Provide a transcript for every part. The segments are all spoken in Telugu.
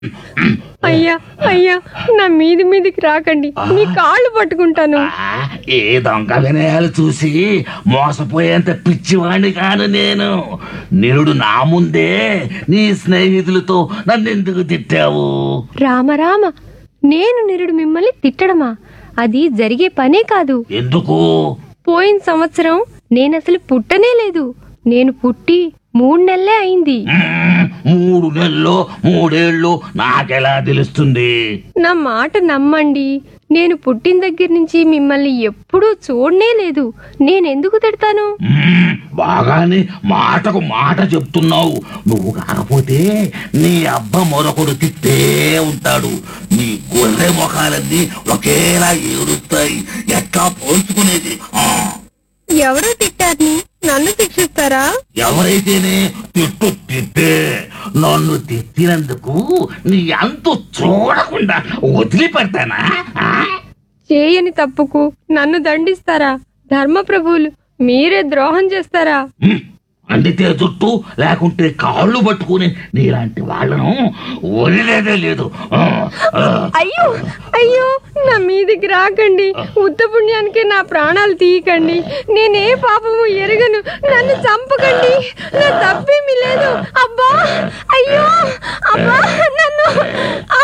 అయ్యా అయ్యా నా మీది మీదికి రాకండి మీ కాళ్ళు పట్టుకుంటాను ఆ, ఏ దొంగ వినయాలు చూసి మోసపోయేంత పిచ్చివాణ్ణి కాను నేను నిరుడు నా ముందే నీ స్నేహితులతో నన్ను ఎందుకు తిట్టావు రామ రామ నేను నిరుడు మిమ్మల్ని తిట్టడమా అది జరిగే పనే కాదు ఎందుకు పోయిన సంవత్సరం నేనసలు పుట్టనే లేదు నేను పుట్టి మూడు నెలలే అయింది మ్మ్, మూడు నెలలు మూడేళ్ళు నాకెలా తెలుస్తుంది నా మాట నమ్మండి నేను పుట్టిన దగ్గర నుంచి మిమ్మల్ని ఎప్పుడూ చూడనే లేదు నేనెందుకు తిడతాను మ్మ్, బాగానే మాటకు మాట చెప్తున్నావు నువ్వు కాకపోతే నీ అబ్బ మరొకడు తిట్టే ఉంటాడు మీ గొర్రె ముఖాలన్నీ ఒకేలా ఏడుస్తాయి ఎట్లా పోల్చుకునేది ఆ, ఎవరో తిట్టారని నన్ను శిక్షిస్తారా ఎవరైతేనే తిట్టు తిట్టే నన్ను తిట్టినందుకు నీ అంతు చూడకుండా వదిలిపెడతానా ఆ? చేయని తప్పుకు నన్ను దండిస్తారా ధర్మప్రభువులు మీరే ద్రోహం చేస్తారా మ్మ్. అందితే జుట్టు లేకుంటే కాళ్ళు పట్టుకుని నీలాంటి వాళ్ళను వదిలేదే లేదు ఆ, ఆ. అయ్యో అయ్యో నా మీదికి రాకండి ఉత్త పుణ్యానికి నా ప్రాణాలు తీయకండి నేనే పాపము ఎరగను నన్ను చంపకండి నా తప్పేమీ లేదు అబ్బా అయ్యో అబ్బా నన్ను ఆ!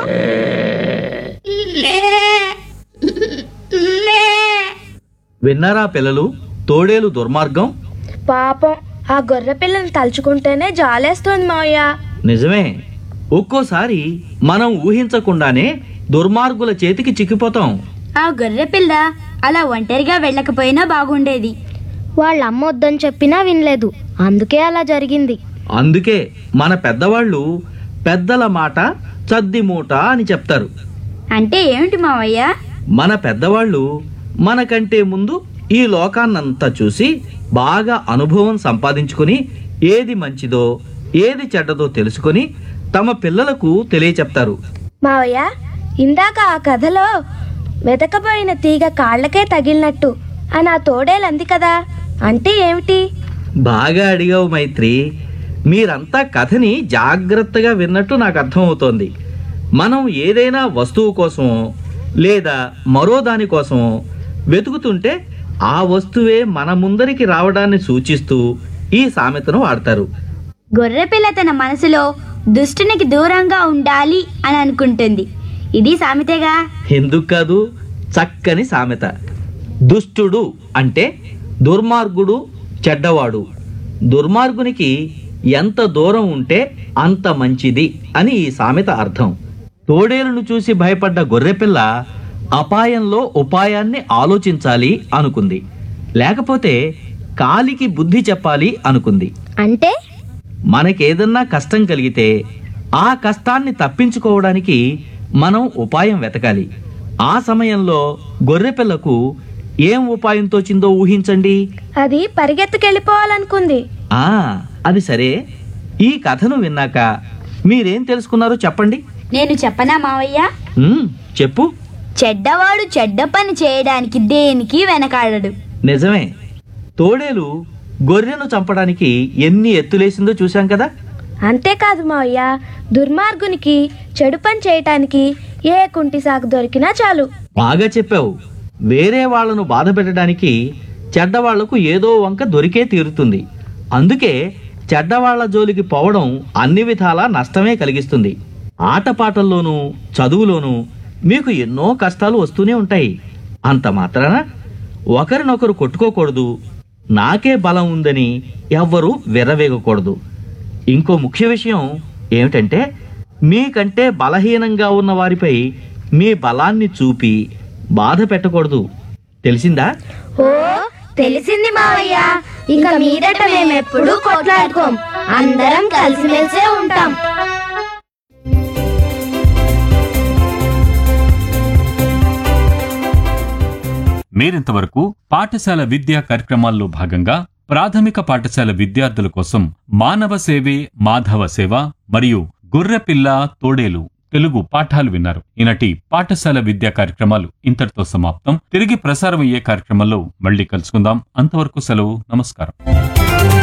విన్నారా పిల్లలు తోడేలు దుర్మార్గం పాపం ఆ గొర్రె పిల్లని తలుచుకుంటేనే జాలేస్తుంది మావయ్య నిజమే ఒక్కోసారి మనం ఊహించకుండానే దుర్మార్గుల చేతికి చిక్కిపోతాం ఆ గొర్రె పిల్ల అలా ఒంటరిగా వెళ్ళకపోయినా బాగుండేది వాళ్ళ అమ్మ వద్దని చెప్పినా వినలేదు అందుకే అలా జరిగింది అందుకే మన పెద్దవాళ్ళు పెద్దల మాట చద్ది మూట అని చెప్తారు అంటే ఏమిటి మావయ్య మన పెద్దవాళ్ళు మనకంటే ముందు ఈ లోకాన్నంతా చూసి బాగా అనుభవం సంపాదించుకుని ఏది మంచిదో ఏది చెడ్డదో తెలుసుకొని తమ పిల్లలకు తెలియచెప్తారు మావయ్య ఇందాక ఆ కథలో వెతకపోయిన తీగ కాళ్ళకే తగిలినట్టు అని ఆ తోడేలంది కదా అంటే ఏమిటి బాగా అడిగావు మైత్రి మీరంతా కథని జాగ్రత్తగా విన్నట్టు నాకు అర్థమవుతోంది మనం ఏదైనా వస్తువు కోసమో లేదా మరో దాని కోసమో వెతుకుతుంటే ఆ వస్తువే మన ముందరికి రావడాన్ని సూచిస్తూ ఈ సామెతను వాడతారు గొర్రె పిల్ల తన మనసులో దుష్టునికి దూరంగా ఉండాలి అని అనుకుంటుంది ఇది సామెతేగా ఎందుకు కాదు చక్కని సామెత దుష్టుడు అంటే దుర్మార్గుడు చెడ్డవాడు దుర్మార్గునికి ఎంత దూరం ఉంటే అంత మంచిది అని ఈ సామెత అర్థం తోడేలును చూసి భయపడ్డ గొర్రెపిల్ల అపాయంలో ఉపాయాన్ని ఆలోచించాలి అనుకుంది లేకపోతే కాలికి బుద్ధి చెప్పాలి అనుకుంది అంటే మనకేదన్నా కష్టం కలిగితే ఆ కష్టాన్ని తప్పించుకోవడానికి మనం ఉపాయం వెతకాలి ఆ సమయంలో గొర్రెపిల్లకు ఏం ఉపాయం తోచిందో ఊహించండి అది పరిగెత్తుకెళ్ళిపోవాలనుకుంది ఆ అది సరే ఈ కథను విన్నాక మీరేం తెలుసుకున్నారో చెప్పండి నేను చెప్పనా మావయ్య ఉమ్, చెప్పు చెడ్డవాడు చెడ్డ పని చేయడానికి దేనికి వెనకాడడు నిజమే తోడేలు గొర్రెను చంపడానికి ఎన్ని ఎత్తులేసిందో చూశాం కదా అంతేకాదు మావయ్య దుర్మార్గునికి చెడు పని చేయటానికి ఏ కుంటి సాకు దొరికినా చాలు బాగా చెప్పావు వేరే వాళ్ళను బాధ పెట్టడానికి చెడ్డవాళ్లకు ఏదో వంక దొరికే తీరుతుంది అందుకే చెడ్డవాళ్ల జోలికి పోవడం అన్ని విధాలా నష్టమే కలిగిస్తుంది ఆటపాటల్లోనూ చదువులోనూ మీకు ఎన్నో కష్టాలు వస్తూనే ఉంటాయి అంత మాత్రాన ఒకరినొకరు కొట్టుకోకూడదు నాకే బలం ఉందని ఎవ్వరూ విర్రవేగకూడదు ఇంకో ముఖ్య విషయం ఏమిటంటే మీకంటే బలహీనంగా ఉన్న వారిపై మీ బలాన్ని చూపి బాధ పెట్టకూడదు తెలిసిందా ఓ తెలిసింది మావయ్య ఇక మీదట మేమెప్పుడు కొట్లాడుకోం అందరం కలిసిమెలిసే ఉంటాం మీరింతవరకు పాఠశాల విద్యా కార్యక్రమాల్లో భాగంగా ప్రాథమిక పాఠశాల విద్యార్థుల కోసం మానవ సేవే మాధవ సేవ మరియు గొర్రెపిల్ల తోడేలు తెలుగు పాఠాలు విన్నారు ఈనాటి పాఠశాల విద్యా కార్యక్రమాలు ఇంతటితో సమాప్తం తిరిగి ప్రసారం అయ్యే కార్యక్రమంలో మళ్ళీ కలుసుకుందాం అంతవరకు సెలవు నమస్కారం